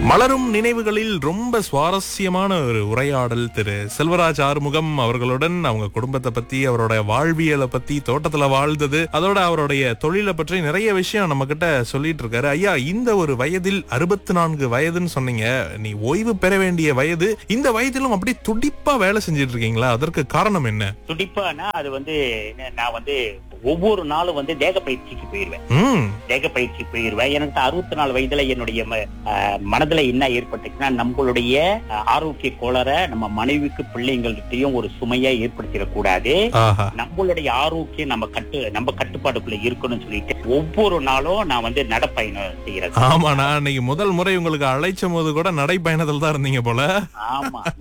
மலரும் நினைவுகளில் ரொம்ப சுவாரஸ்யமான ஒரு உரையாடல் திரு செல்வராஜ் ஆறுமுகம் அவர்களுடன் அவங்க குடும்பத்தை பத்தி அவரோட வாழ்வியலை பத்தி தோட்டத்துல வாழ்ந்தது அதோட அவருடைய தொழிலை பற்றி நிறைய விஷயம் நம்ம கிட்ட சொல்லிட்டு இருக்காரு ஐயா இந்த ஒரு வயதில் அறுபத்தி நான்கு வயதுன்னு சொன்னீங்க நீ ஓய்வு பெற வேண்டிய வயது இந்த வயதிலும் அப்படி துடிப்பா வேலை செஞ்சிட்டு இருக்கீங்களா அதற்கு காரணம் என்ன துடிப்பானா அது வந்து நான் வந்து ஒவ்வொரு நாளும் வந்து தேக பயிற்சிக்கு போயிருவேன் ம் தேக பயிற்சி போயிருவேன் எனக்கு அறுபத்தி நாலு வயதுல என்னுடைய ம- ஆஹ் மனதுல என்ன ஏற்பட்டுச்சுன்னா நம்மளுடைய ஆஹ், ஆரோக்கிய கோளாற நம்ம மனைவிக்கு பிள்ளைங்கள்கிட்டயும் ஒரு சுமையா ஏற்படுத்திடக்கூடாது ஆஹா நம்மளுடைய ஆரோக்கியம் நம்ம கட்டு நம்ம கட்டுப்பாட்டுக்குள்ள இருக்கணும்னு சொல்லிட்டு ஒவ்வொரு நாளும் நான் வந்து நடப்பயணம் செய்யறேன் ஆமா நான் அன்னைக்கு முதல் முறை உங்களுக்கு அழைச்ச போது கூட நடைப்பயணத்தில் தான் இருந்தீங்க போல ஆமா